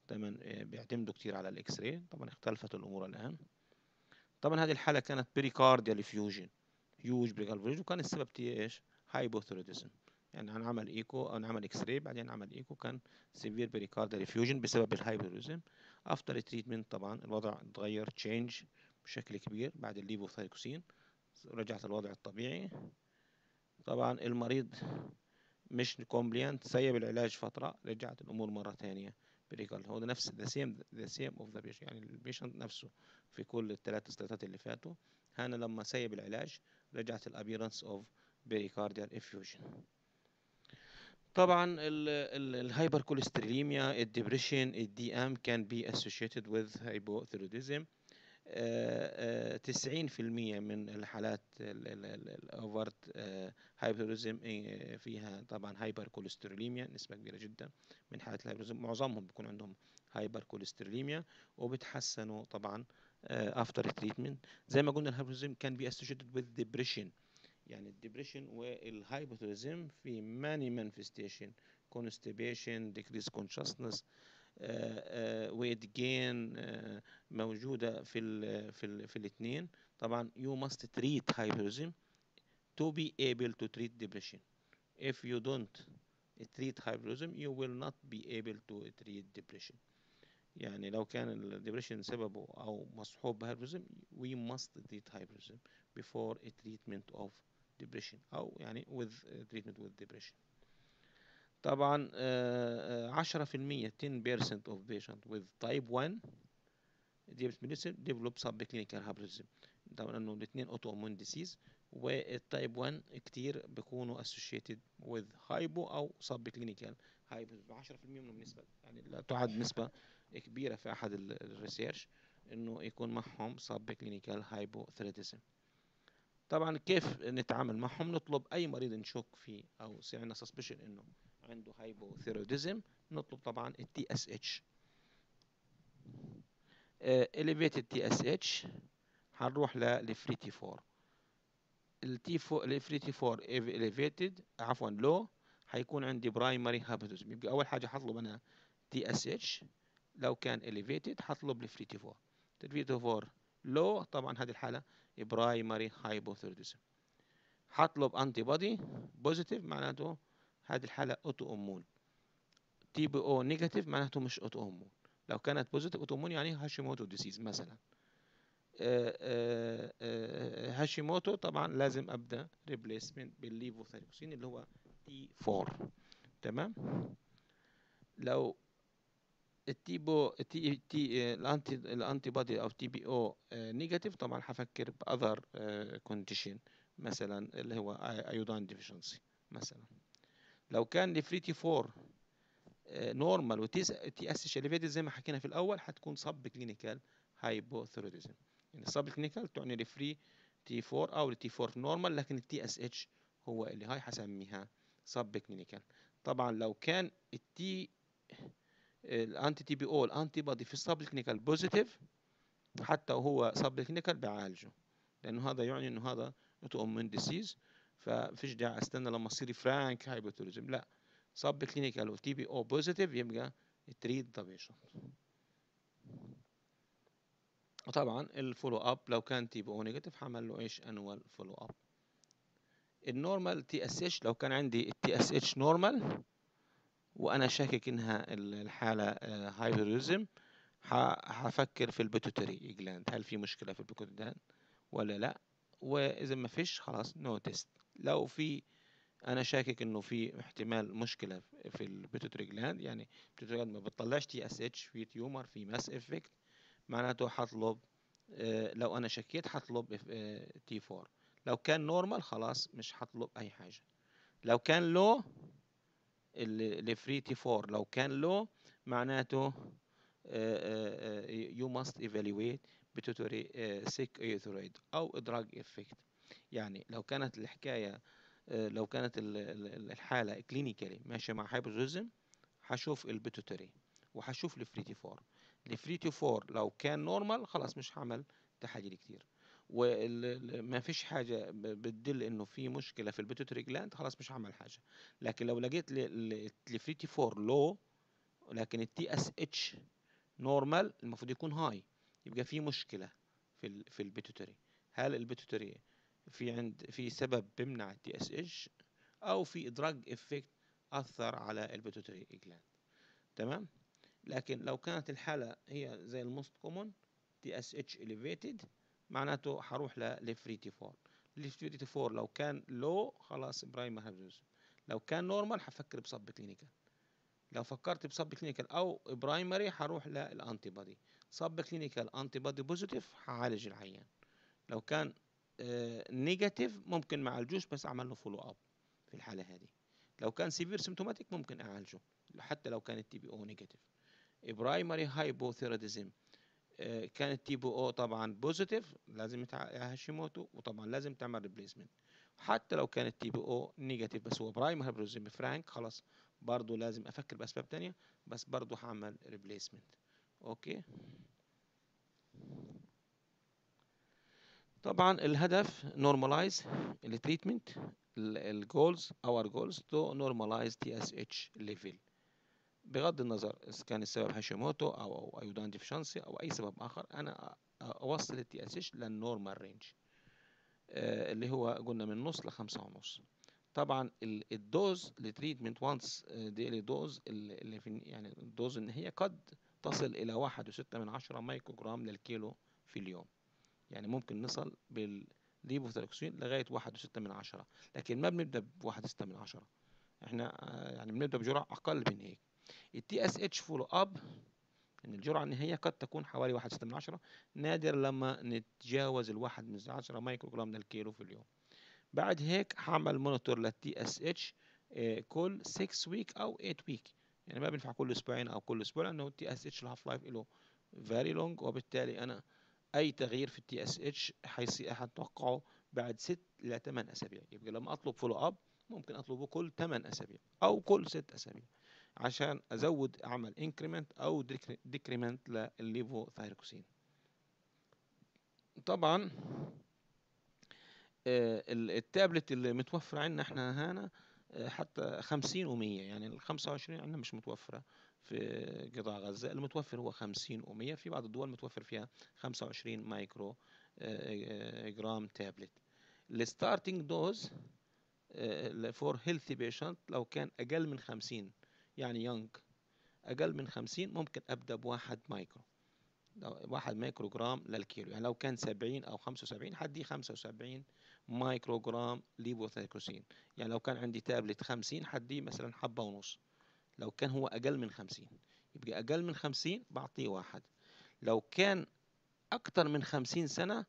طبعا بيعتمدوا كتير على الاكس راي طبعا اختلفت الامور الان طبعا هذه الحاله كانت بريكارديال فيوجن هيوج بريكارديال فيوجن وكان السبب تي ايش هايبوثيروديزم يعني هنعمل ايكو او نعمل اكس راي بعدين نعمل ايكو كان سيفير بريكارديال فيوجن بسبب الهايبوثيروديزم افتر تريتمنت طبعا الوضع اتغير تشينج بشكل كبير بعد الليفوثايكوسين رجعت الوضع الطبيعي طبعا المريض مش كومبليانت سيب العلاج فترة رجعت الأمور مرة ثانية بريكال هو ده نفس ذا سيم ذا سيم اوف ذا بيشنت يعني البيشنت نفسه في كل الثلاث سلايدات اللي فاتوا هنا لما سيب العلاج رجعت الابيرنس اوف بريكارديال افيوجن طبعا الهايبر كوليستروليميا الدبريشن الدي ام كان بي associated with hypothyroidism تسعين في المية من الحالات الأوفرت هايبرزم فيها طبعا هايبر كوليستروليميا نسبة كبيرة جدا من حالات الهايبرزم معظمهم بيكون عندهم هايبر كوليستروليميا وبتحسنوا طبعا افتر تريتمنت زي ما قلنا الهايبرزم كان بي associated with depression يعني الدبريشن والهايبوثيريزم في many manifestation constipation decreased consciousness ويت جين موجودة في ال في ال في الاثنين طبعا you must treat hyperism to be able to treat depression if you don't treat hyperism you will not be able to treat depression يعني لو كان الدبريشن سببه أو مصحوب بهايبرزم we must treat hyperism before a treatment of depression أو يعني with treatment with depression طبعا عشرة في المية 10% of patient with type 1 diabetes mellitus develop subclinical hypertension طبعا انه الاثنين اوتو امون ديسيز والتايب 1 كتير بيكونوا associated with hypo او subclinical hypertension 10% منهم نسبة يعني لا تعد نسبة كبيرة في احد الريسيرش انه يكون معهم subclinical hypothyroidism طبعا كيف نتعامل معهم نطلب اي مريض نشك فيه او عندنا suspicion انه عنده هايبوثيروديزم نطلب طبعا التي اس اتش elevated تي اس اتش هنروح للفريتي 4 التي 4 الفريتي 4 elevated عفوا لو هيكون عندي برايمري هايبوثيروديزم يبقى اول حاجه هطلب انا تي اس اتش لو كان elevated هطلب الفريتي 4 الفريتي 4 لو طبعا هذه الحاله برايمري هايبوثيروديزم هطلب انتي بودي بوزيتيف معناته هذه الحالة أوتو أمون تي بي أو نيجاتيف معناته مش أوتو أمون لو كانت بوزيتيف أوتو أمون يعني هاشيموتو ديسيز مثلا هاشيموتو طبعا لازم أبدأ ريبليسمنت بالليفوثايروكسين اللي هو تي 4 تمام لو التي بو تي تي الانتي الانتي بودي او تي بي او نيجاتيف طبعا هفكر باذر كونديشن مثلا اللي هو ايودان ديفيشنسي مثلا لو كان الفريتي 4 نورمال وتي تي اس اليفيتد زي ما حكينا في الاول هتكون سب كلينيكال هايبوثيروديزم يعني سب كلينيكال تعني الفري تي 4 او التي 4 نورمال لكن التي اس اتش هو اللي هاي حسميها سب كلينيكال طبعا لو كان التي الانتي تي بي او الانتي بودي في السب كلينيكال بوزيتيف حتى وهو سب كلينيكال بعالجه لانه هذا يعني انه هذا اوتو امون ديسيز ففيش داعي استنى لما تصير فرانك هايبوثيريزم لا سب كلينيكال وتي بي او بوزيتيف يبقى تريد ذا بيشنت وطبعا الفولو اب لو كان تي بي او نيجاتيف هعمل له ايش انوال فولو اب النورمال تي اس اتش لو كان عندي التي اس اتش نورمال وانا شاكك انها الحاله هايبوثيريزم هفكر في البيتوتري جلاند هل في مشكله في البيتوتري ولا لا واذا ما فيش خلاص نو تيست لو في انا شاكك انه في احتمال مشكله في البيتوتري جلاند يعني البيتوتري جلاند ما بتطلعش تي اس اتش في تيومر في ماس افكت معناته هطلب اه لو انا شكيت هطلب اه تي 4 لو كان نورمال خلاص مش هطلب اي حاجه لو كان لو الفري تي 4 لو كان لو معناته يو ماست ايفالويت بيتوتري سيك ايثرويد او دراج افكت يعني لو كانت الحكايه لو كانت الحاله كلينيكالي ماشيه مع هايبوزيزم هشوف البيتوتري وهشوف الفريتي 4 الفريتي 4 لو كان نورمال خلاص مش هعمل تحاليل كتير وما فيش حاجة بتدل انه في مشكلة في البيتوتري جلاند خلاص مش هعمل حاجة لكن لو لقيت الفريتي 4 لو لكن التي اس اتش نورمال المفروض يكون هاي يبقى في مشكلة في ال في البيتوتري هل البيتوتري في عند في سبب بيمنع التي اس اتش او في دراج افكت اثر على البيتوتري جلاند تمام لكن لو كانت الحالة هي زي الموست كومون تي اس اتش elevated معناته هروح لفريتي فور لفريتي فور لو كان لو خلاص برايمر هيبزوس لو كان نورمال هفكر بصب كلينيكال لو فكرت بصب كلينيكال او برايمري هروح للانتي بودي صب كلينيكال انتي بودي بوزيتيف هعالج العيان لو كان نيجاتيف ممكن ما اعالجوش بس اعمل له فولو اب في الحاله هذه لو كان سيفير سيمتوماتيك ممكن اعالجه حتى لو كان التي بي او نيجاتيف برايمري هايبوثيروديزم كان التي بي او طبعا بوزيتيف لازم هاشيموتو وطبعا لازم تعمل ريبليسمنت حتى لو كان التي بي او نيجاتيف بس هو برايمري هايبوثيروديزم فرانك خلاص برضه لازم افكر باسباب تانية بس برضه هعمل ريبليسمنت اوكي طبعا الهدف نورماليز التريتمنت الجولز اور جولز تو نورماليز تي اس اتش ليفل بغض النظر اذا كان السبب هاشيموتو او او ايودان ديفشنسي او اي سبب اخر انا اوصل التي اس اتش للنورمال رينج اللي هو قلنا من نص لخمسة ونص طبعا الدوز لتريتمنت وانس ديلي دوز اللي في يعني الدوز ان هي قد تصل الى واحد وستة من عشرة مايكرو جرام للكيلو في اليوم يعني ممكن نصل بالليفوثيروكسين لغاية واحد وستة من عشرة لكن ما بنبدأ بواحد وستة من عشرة احنا يعني بنبدأ بجرعة أقل من هيك التي اس اتش فولو اب ان الجرعة النهائية قد تكون حوالي واحد وستة من عشرة نادر لما نتجاوز الواحد من عشرة مايكرو جرام للكيلو في اليوم بعد هيك هعمل مونيتور للتي اس اتش كل 6 ويك او 8 ويك يعني ما بينفع كل اسبوعين او كل اسبوع لانه التي اس اتش الهاف لايف له فيري لونج وبالتالي انا اي تغيير في التي اس اتش هتوقعه بعد 6 ل 8 اسابيع يبقى لما اطلب فولو اب ممكن اطلبه كل 8 اسابيع او كل 6 اسابيع عشان ازود اعمل انكريمنت او ديكريمنت للليفو ثايروكسين طبعا التابلت اللي متوفر عندنا احنا هنا حتى 50 و100 يعني ال 25 عندنا مش متوفرة في قطاع غزة المتوفر هو 50 و100 في بعض الدول متوفر فيها 25 مايكرو جرام تابلت الستارتنج دوز فور هيلثي بيشنت لو كان اقل من 50 يعني يونج اقل من 50 ممكن ابدا بواحد مايكرو واحد مايكرو جرام للكيلو يعني لو كان 70 او 75 حدي 75 مايكرو جرام ليفوثيروكسين يعني لو كان عندي تابلت 50 حدي مثلا حبة ونص لو كان هو أقل من 50 يبقى أقل من 50 بعطيه واحد لو كان أكتر من 50 سنة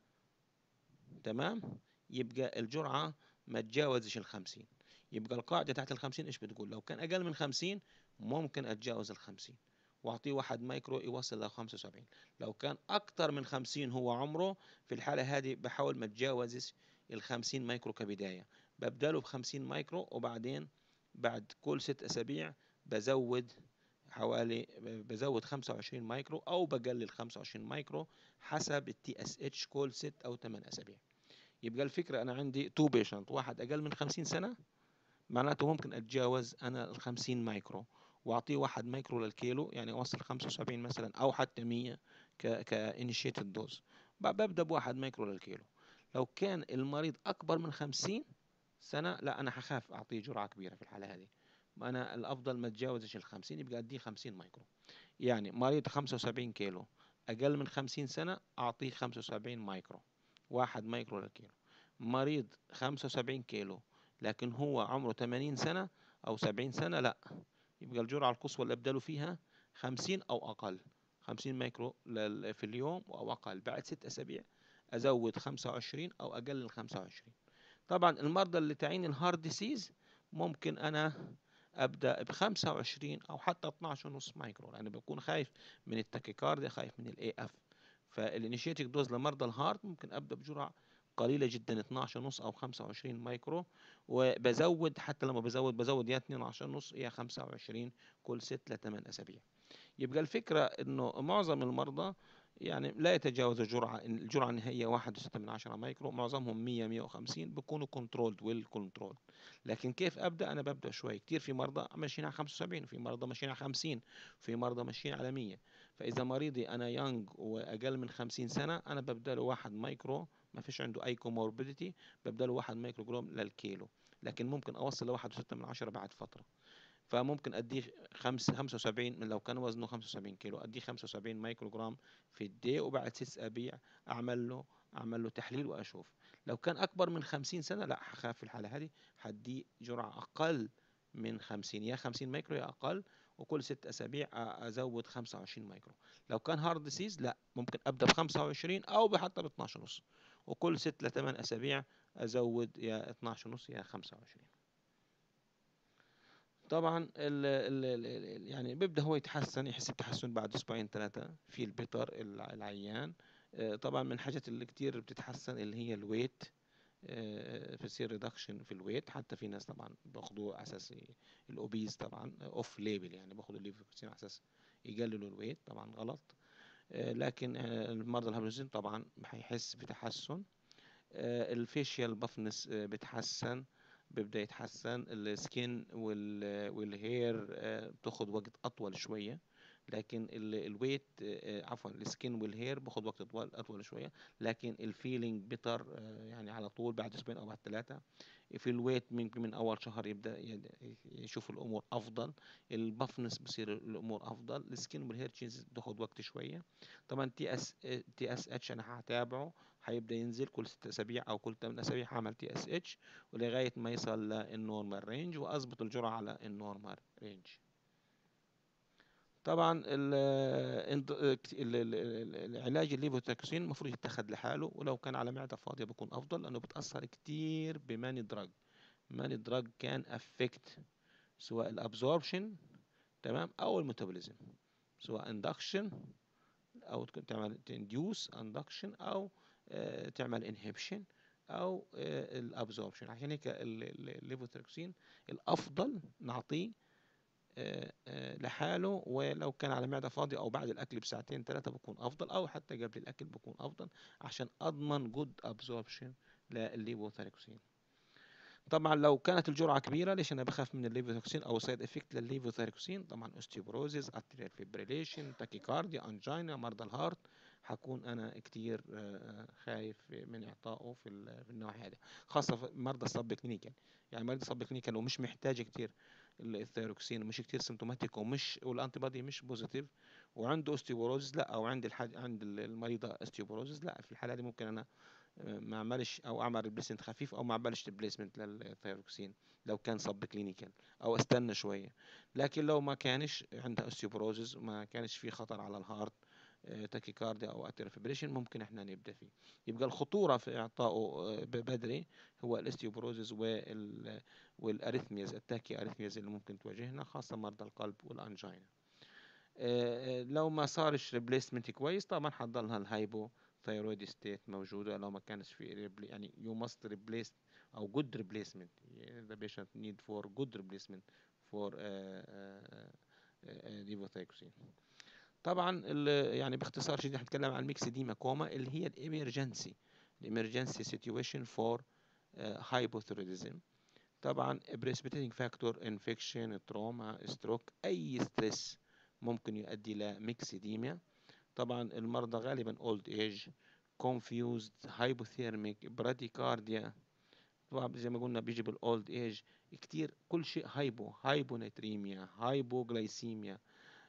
تمام يبقى الجرعة ما تجاوزش ال 50 يبقى القاعدة تحت ال 50 إيش بتقول لو كان أقل من 50 ممكن أتجاوز ال 50 واعطيه واحد مايكرو يوصل ل 75 لو كان اكتر من 50 هو عمره في الحاله هذه بحاول ما تجاوزش ال 50 مايكرو كبدايه ببدأ ب 50 مايكرو وبعدين بعد كل ست اسابيع بزود حوالي بزود 25 مايكرو او بقلل 25 مايكرو حسب التي اس اتش كل ست او 8 اسابيع يبقى الفكره انا عندي تو بيشنت واحد اقل من 50 سنه معناته ممكن اتجاوز انا ال 50 مايكرو واعطيه واحد مايكرو للكيلو يعني اوصل 75 مثلا او حتى 100 ك كانيشيتد دوز ببدا بواحد مايكرو للكيلو لو كان المريض اكبر من 50 سنه لا انا هخاف اعطيه جرعه كبيره في الحاله هذه انا الافضل ما تجاوزش ال 50 يبقى اديه 50 مايكرو يعني مريض 75 كيلو اقل من 50 سنه اعطيه 75 مايكرو واحد مايكرو للكيلو مريض 75 كيلو لكن هو عمره 80 سنه او 70 سنه لا يبقى الجرعة القصوى اللي أبدله فيها خمسين أو أقل خمسين مايكرو في اليوم أو أقل بعد ست أسابيع أزود خمسة وعشرين أو أقلل خمسة وعشرين طبعا المرضى اللي تعين الهارد ديسيز ممكن أنا أبدأ بخمسة وعشرين أو حتى 12 ونص مايكرو لأن بكون خايف من التاكيكارديا خايف من الاي اف فالانيشيتيك دوز لمرضى الهارت ممكن أبدأ بجرعة قليلة جدا 12 ونص أو 25 مايكرو وبزود حتى لما بزود بزود يا 12 ونص يا 25 كل 6 ل 8 أسابيع يبقى الفكرة إنه معظم المرضى يعني لا يتجاوز الجرعة الجرعة النهائية 1.6 من 10 مايكرو معظمهم 100 150 بيكونوا كنترولد ويل كنترول لكن كيف ابدا انا ببدا شوي كتير في مرضى ماشيين على 75 وفي مرضى ماشيين على 50 وفي مرضى ماشيين على 100 فاذا مريضي انا يونج واقل من 50 سنه انا ببدا له واحد مايكرو ما فيش عنده اي كوموربيديتي ببدا له واحد مايكرو جرام للكيلو لكن ممكن اوصل لواحد وستة من عشرة بعد فتره فممكن اديه خمس 75 من لو كان وزنه 75 كيلو اديه 75 مايكرو جرام في الدي وبعد ست اسابيع اعمل له اعمل له تحليل واشوف لو كان اكبر من 50 سنه لا هخاف في الحاله هذه هديه جرعه اقل من 50 يا 50 مايكرو يا اقل وكل ست اسابيع ازود 25 مايكرو لو كان هارد ديسيز لا ممكن ابدا ب 25 او حتى ب 12 ونص وكل ست ل 8 اسابيع ازود يا 12 ونص يا 25 طبعا ال ال يعني بيبدا هو يتحسن يحس بتحسن بعد اسبوعين ثلاثه في البيطر العيان طبعا من الحاجات اللي كتير بتتحسن اللي هي الويت بيصير ريدكشن في الويت حتى في ناس طبعا بياخدوه على اساس الاوبيز طبعا اوف ليبل يعني بياخدوا الليفوكسين على اساس يقللوا الويت طبعا غلط لكن المرضى الهيبرزين طبعا هيحس بتحسن الفيشيال بفنس بتحسن بيبدا يتحسن السكين والهير بتاخد وقت اطول شويه لكن الويت عفوا السكين والهير باخد وقت اطول اطول شويه لكن الفيلينج بيتر يعني على طول بعد اسبوعين او بعد ثلاثه في الويت ممكن من اول شهر يبدا يشوف الامور افضل البفنس بصير الامور افضل السكين والهير تشينز بتاخد وقت شويه طبعا تي اس تي اس اتش انا هتابعه هيبدا ينزل كل ست اسابيع او كل 8 اسابيع هعمل تي اس اتش ولغايه ما يصل للنورمال رينج واظبط الجرعه على النورمال رينج طبعا العلاج الليفوتاكسين المفروض يتخذ لحاله ولو كان على معدة فاضية بيكون أفضل لأنه بتأثر كتير بماني دراج ماني دراج كان افكت سواء الابزوربشن تمام أو الميتابوليزم سواء اندكشن أو تعمل تنديوس اندكشن أو تعمل انهبشن أو الابزوربشن عشان هيك الليفوتاكسين الأفضل نعطيه لحاله ولو كان على معدة فاضية أو بعد الأكل بساعتين ثلاثة بكون أفضل أو حتى قبل الأكل بكون أفضل عشان أضمن جود أبزوربشن للليفوثيركسين طبعا لو كانت الجرعة كبيرة ليش أنا بخاف من الليفوثيركسين أو سايد إفكت للليفوثيركسين طبعا أوستيوبروزيس أرتيريال فيبريليشن تاكيكارديا أنجينا مرضى الهارت حكون انا كتير خايف من اعطائه في النواحي هذه خاصه في مرضى الصب كلينيكال يعني مرضى الصب كلينيكال ومش محتاج كتير الثيروكسين ومش كتير سيمتوماتيك ومش والانتي بادي مش بوزيتيف وعنده اوستيوبروزيس لا او عند الحاج عند المريضه اوستيوبروزيس لا في الحاله دي ممكن انا ما اعملش او اعمل ريبليسمنت خفيف او ما اعملش ريبليسمنت للثيروكسين لو كان صب كلينيكال او استنى شويه لكن لو ما كانش عندها اوستيوبروزيس وما كانش في خطر على الهارت تاكيكارديا او اتير فيبريشن ممكن احنا نبدا فيه يبقى الخطوره في اعطائه بدري هو الاستيوبروزيس وال والاريثمياز التاكي اريثمياز اللي ممكن تواجهنا خاصه مرضى القلب والانجينا لو ما صارش ريبليسمنت كويس طبعا حضلها الهايبو ثايرويد ستيت موجوده لو ما كانش في يعني يو ماست ريبليس او جود ريبليسمنت the patient need for good replacement for levothyroxine طبعا يعني باختصار شديد هنتكلم عن الميكسيديما كوما اللي هي الامرجنسي الامرجنسي سيتويشن فور هايبوثيروديزم طبعا بريسبيتيتنج فاكتور انفكشن تروما ستروك اي ستريس ممكن يؤدي لميكسيديميا طبعا المرضى غالبا اولد ايج confused hypothermic bradycardia طبعا زي ما قلنا بيجي بالاولد ايج كتير كل شيء هايبو هايبوناتريميا هايبوغلايسيميا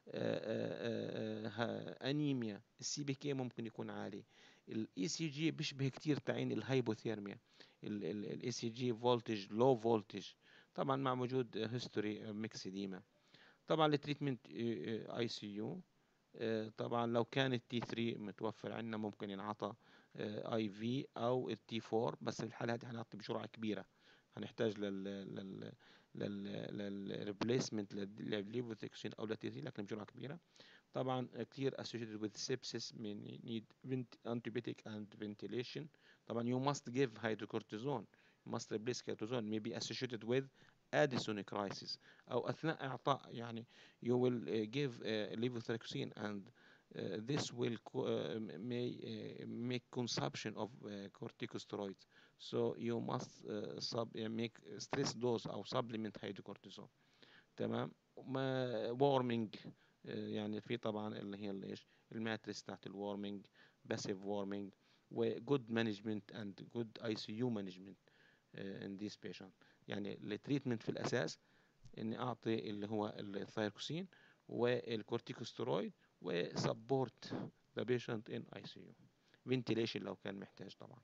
انيميا السي بي كي ممكن يكون عالي الاي سي جي بيشبه كتير تعين الهايبوثيرميا الاي سي جي فولتج لو فولتج طبعا مع وجود هيستوري ميكسيديما طبعا التريتمنت اي سي يو طبعا لو كان التي 3 متوفر عندنا ممكن ينعطى اي في او التي 4 بس في الحاله هذه هنعطي بجرعه كبيره هنحتاج لل لل للريبليسمنت للليفوثيكسين او للتي لكن بجرعه كبيره طبعا كثير associated with sepsis may need antibiotic and ventilation طبعا you must give hydrocortisone you must replace cortisone may be associated with Addison crisis أو أثناء إعطاء يعني you will give uh, levothyroxine and uh, this will uh, may uh, make consumption of uh, corticosteroids so you must uh, sub uh, make stress dose أو supplement hydrocortisone تمام ما warming يعني في طبعا اللي هي الايش الماتريس بتاعت الورمنج باسيف وورمنج وجود مانجمنت اند جود اي سي يو مانجمنت ان ذيس بيشنت يعني التريتمنت في الاساس اني اعطي اللي هو الثايروكسين والكورتيكوستيرويد وسبورت ذا بيشنت ان اي سي يو فنتيليشن لو كان محتاج طبعا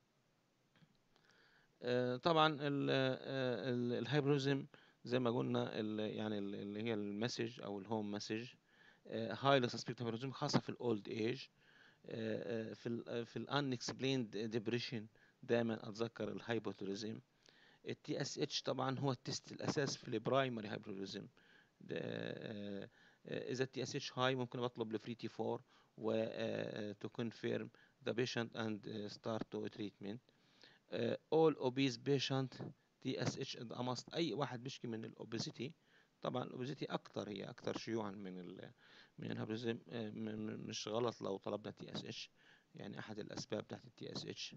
آه، طبعا الهايبروزم زي ما قلنا يعني اللي هي المسج او الهوم مسج هايلي سسبكت هايبروزم خاصه في الاولد ايج في ال في الان اكسبليند ديبريشن دايما اتذكر الهايبوتوريزم التي اس اتش طبعا هو التست الاساس في البرايمري هايبروزم اذا التي اس اتش هاي ممكن بطلب الفري تي 4 و تو كونفيرم ذا بيشنت اند ستارت تو تريتمنت all obese patient تي اس اتش must اي واحد بيشكي من الاوبيزيتي طبعا الاوبيزيتي اكتر هي اكتر شيوعا من ال من الهايبروزم مش غلط لو طلبنا تي اس اتش يعني احد الاسباب تحت التي اس اتش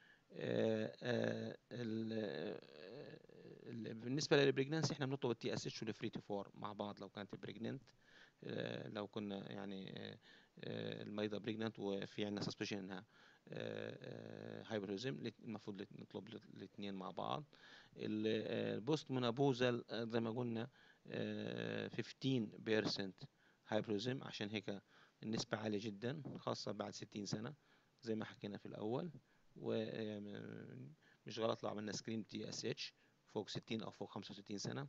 بالنسبه للبريجنانسي احنا بنطلب التي اس اتش والفري تي 4 مع بعض لو كانت بريجننت لو كنا يعني المريضه بريجننت وفي عندنا سسبشن انها هايبروزم المفروض نطلب الاثنين مع بعض البوست منابوزال زي ما قلنا 15% هايبروزم عشان هيك النسبة عالية جدا خاصة بعد 60 سنة زي ما حكينا في الأول ومش غلط لو عملنا سكرين تي اس اتش فوق 60 أو فوق 65 سنة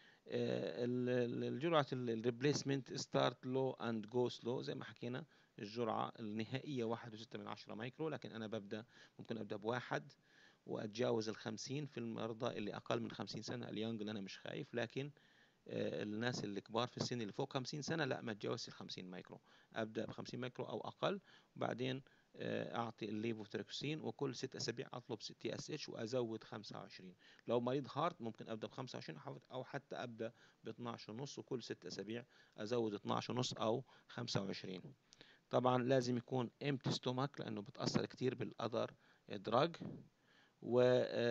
الجرعة الريبليسمنت ستارت لو اند جو سلو زي ما حكينا الجرعة النهائية واحد وستة من عشرة مايكرو لكن أنا ببدأ ممكن أبدأ بواحد وأتجاوز الخمسين في المرضى اللي أقل من خمسين سنة اليونج اللي أنا مش خايف لكن آه الناس اللي كبار في السن اللي فوق خمسين سنة لا ما تجاوزش الخمسين مايكرو أبدأ بخمسين مايكرو أو أقل وبعدين اعطي الليفوتريكسين وكل ست اسابيع اطلب تي اس اتش وازود 25 لو مريض هارت ممكن ابدا ب 25 او حتى ابدا ب 12 ونص وكل ست اسابيع ازود 12 ونص او 25 طبعا لازم يكون امتي ستومك لانه بتاثر كتير بالاذر دراج و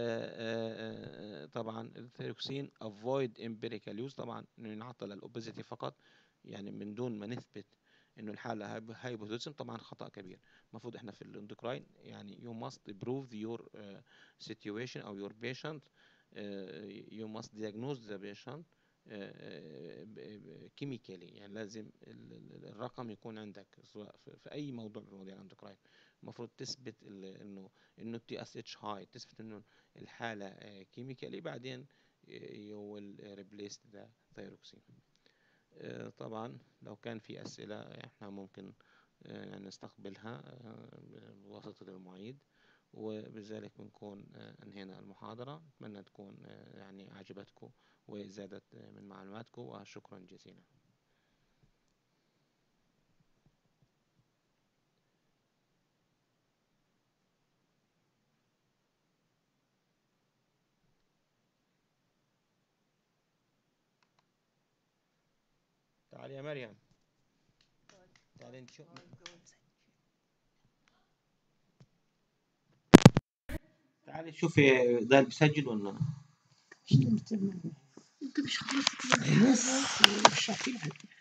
طبعا الثيروكسين افويد امبيريكال يوز طبعا ينعطى للاوبيزيتي فقط يعني من دون ما نثبت انه الحاله هايبوثيزم طبعا خطا كبير المفروض احنا في الاندوكراين يعني you must prove your uh, situation او your patient uh, you must diagnose the patient كيميكالي يعني لازم الرقم يكون عندك سواء في اي موضوع من مواضيع الاندوكراين المفروض تثبت انه انه التي اس اتش هاي تثبت انه الحاله كيميكالي بعدين you will replace the thyroxine طبعا لو كان في أسئلة احنا ممكن نستقبلها بواسطة المعيد وبذلك بنكون انهينا المحاضرة أتمنى تكون يعني عجبتكم وزادت من معلوماتكم وشكرا جزيلا تعالي يا مريم تعالي نشوف تعالي شوفي ده بيسجل ولا انت مش خلاص مش عارفين